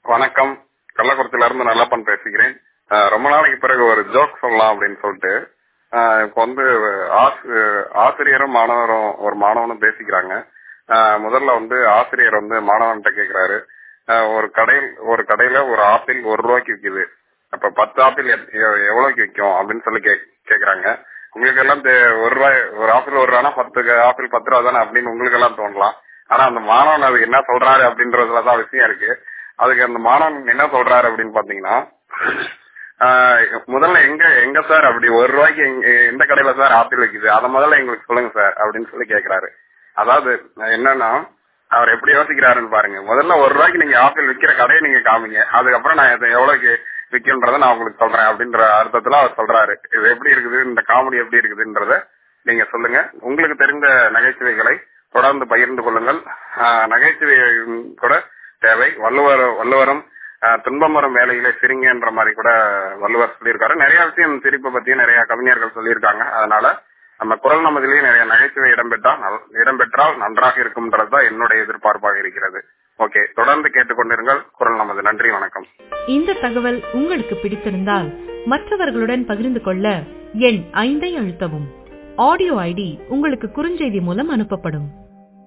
வணக்கம் கள்ளக்குறிச்சியில இருந்து நல்லப்பன் பேசுகிறேன் அஹ் ரொம்ப நாளைக்கு பிறகு ஒரு ஜோக் சொல்லலாம் அப்படின்னு சொல்லிட்டு அஹ் இப்ப வந்து ஆசி- ஆசிரியரும் மாணவரும் ஒரு மாணவனும் பேசிக்கிறாங்க அஹ் முதல்ல வந்து ஆசிரியர் வந்து மாணவன்கிட்ட கேக்குறாரு அஹ் ஒரு கடையில் ஒரு கடையில ஒரு ஆப்பிள் ஒரு ரூபாய்க்கு விக்குது அப்ப பத்து ஆப்பிள் எத்- எவ்- எவ்வளவுக்கு விற்கும் அப்படின்னு சொல்லி கே- கேக்குறாங்க உங்களுக்கு எல்லாம் தெ- ஒரு ரூபாய் ஒரு ஆப்பிள் ஒரு ரூபானா பத்து க- ஆப்பிள் பத்து ரூபா தானே அப்படின்னு உங்களுக்கு எல்லாம் தோணலாம் ஆனா அந்த மாணவன் அது என்ன சொல்றாரு அப்படின்றதுலதான் விஷயம் இருக்கு அதுக்கு அந்த மாணவன் என்ன சொல்றாரு அப்படின்னு பாத்தீங்கன்னா ஆஹ் முதல்ல எங்க எங்க சார் அப்படி ஒரு ரூபாய்க்கு எங்க- எந்த கடையில சார் ஆப்பிள் விக்குது அதை முதல்ல எங்களுக்கு சொல்லுங்க சார் அப்படின்னு சொல்லி கேக்குறாரு அதாவது என்னன்னா அவர் எப்படி யோசிக்கிறாருன்னு பாருங்க முதல்ல ஒரு ரூபாய்க்கு நீங்க ஆப்பிள் விக்கிற கடையை நீங்க காமிங்க அதுக்கப்புறம் நான் இதை எவ்வளவுக்கு விற்கின்றத நான் உங்களுக்கு சொல்றேன் அப்படின்ற அர்த்தத்துல அவர் சொல்றாரு இது எப்படி இருக்குது இந்த காமெடி எப்படி இருக்குதுன்றத நீங்க சொல்லுங்க உங்களுக்கு தெரிந்த நகைச்சுவைகளை தொடர்ந்து பகிர்ந்து கொள்ளுங்கள் ஆஹ் நகைச்சுவை கூட தேவை வள்ளுவர் வள்ளுவரும் ஆஹ் துன்பம் வரும் வேலையிலே சிரிங்கன்ற மாதிரி கூட வள்ளுவர் சொல்லியிருக்காரு நிறைய விஷயம் சிரிப்பை பத்தியும் நிறைய கவிஞர்கள் சொல்லியிருக்காங்க அதனால நம்ம குரல் நமதிலேயே நிறைய நகைச்சுவை இடம்பெற்றால் நல்- இடம்பெற்றால் நன்றாக இருக்கும்ன்றதுதான் என்னுடைய எதிர்பார்ப்பாக இருக்கிறது ஓகே தொடர்ந்து கேட்டுக்கொண்டிருங்கள் குரல் நமது நன்றி வணக்கம் இந்த தகவல் உங்களுக்கு பிடித்திருந்தால் மற்றவர்களுடன் பகிர்ந்து கொள்ள எண் ஐந்தை அழுத்தவும் ஆடியோ ஐடி உங்களுக்கு குறுஞ்செய்தி மூலம் அனுப்பப்படும்